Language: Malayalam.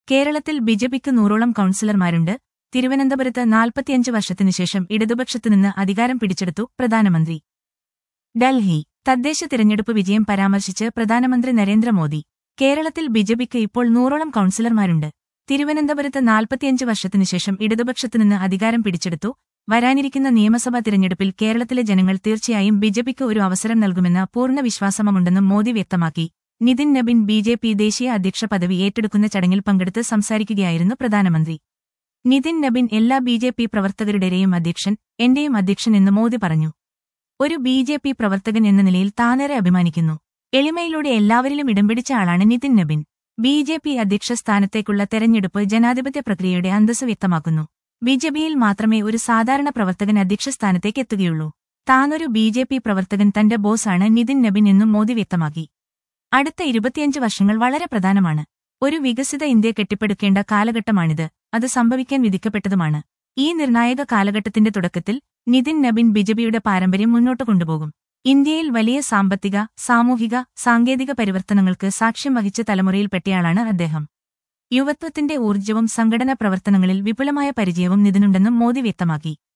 കേരളത്തിൽ ബിജെപിക്ക് നൂറോളം കൌൺസിലർമാരുണ്ട് തിരുവനന്തപുരത്ത് നാൽപ്പത്തിയഞ്ച് വർഷത്തിനുശേഷം ഇടതുപക്ഷത്തുനിന്ന് അധികാരം പിടിച്ചെടുത്തു പ്രധാനമന്ത്രി ഡൽഹി തദ്ദേശ തിരഞ്ഞെടുപ്പ് വിജയം പരാമർശിച്ച് പ്രധാനമന്ത്രി നരേന്ദ്രമോദി കേരളത്തിൽ ബിജെപിക്ക് ഇപ്പോൾ നൂറോളം കൌൺസിലർമാരുണ്ട് തിരുവനന്തപുരത്ത് നാൽപ്പത്തിയഞ്ച് വർഷത്തിനുശേഷം ഇടതുപക്ഷത്തുനിന്ന് അധികാരം പിടിച്ചെടുത്തു വരാനിരിക്കുന്ന നിയമസഭാ തിരഞ്ഞെടുപ്പിൽ കേരളത്തിലെ ജനങ്ങൾ തീർച്ചയായും ബിജെപിക്ക് ഒരു അവസരം നൽകുമെന്ന പൂർണ്ണ വിശ്വാസമുണ്ടെന്നും മോദി വ്യക്തമാക്കി Nitin Nabin B J P ദേശീയ അധ്യക്ഷ പദവി ഏറ്റെടുക്കുന്ന ചടങ്ങിൽ പങ്കെടുത്ത് സംസാരിക്കുകയായിരുന്നു പ്രധാനമന്ത്രി നിതിൻ നബിൻ എല്ലാ ബി ജെ പി പ്രവർത്തകരുടെയും അധ്യക്ഷൻ എന്റെയും അധ്യക്ഷൻ എന്ന് മോദി പറഞ്ഞു ഒരു ബി ജെ പി പ്രവർത്തകൻ എന്ന നിലയിൽ താനേറെ അഭിമാനിക്കുന്നു എളിമയിലൂടെ എല്ലാവരിലും ഇടം പിടിച്ച ആളാണ് Nitin Nabin B J P അധ്യക്ഷ സ്ഥാനത്തേക്കുള്ള തെരഞ്ഞെടുപ്പ് ജനാധിപത്യ പ്രക്രിയയുടെ അന്തസ് വ്യക്തമാക്കുന്നു ബിജെപിയിൽ മാത്രമേ ഒരു സാധാരണ പ്രവർത്തകൻ അധ്യക്ഷ സ്ഥാനത്തേക്ക് എത്തുകയുള്ളൂ താനൊരു ബി ജെ പി പ്രവർത്തകൻ തന്റെ ബോസാണ് നിതിൻ നബിൻ എന്നും മോദി വ്യക്തമാക്കി അടുത്ത ഇരുപത്തിയഞ്ച് വർഷങ്ങൾ വളരെ പ്രധാനമാണ് ഒരു വികസിത ഇന്ത്യ കെട്ടിപ്പടുക്കേണ്ട കാലഘട്ടമാണിത് അത് സംഭവിക്കാൻ വിധിക്കപ്പെട്ടതുമാണ് ഈ നിർണായക കാലഘട്ടത്തിന്റെ തുടക്കത്തിൽ നിതിൻ നബിൻ ബിജെപിയുടെ പാരമ്പര്യം മുന്നോട്ട് കൊണ്ടുപോകും ഇന്ത്യയിൽ വലിയ സാമ്പത്തിക സാമൂഹിക സാങ്കേതിക പരിവർത്തനങ്ങൾക്ക് സാക്ഷ്യം വഹിച്ച തലമുറയിൽപ്പെട്ടയാളാണ് അദ്ദേഹം യുവത്വത്തിന്റെ ഊർജ്ജവും സംഘടനാ പ്രവർത്തനങ്ങളിൽ വിപുലമായ പരിചയവും നിതിനുണ്ടെന്നും മോദി വ്യക്തമാക്കി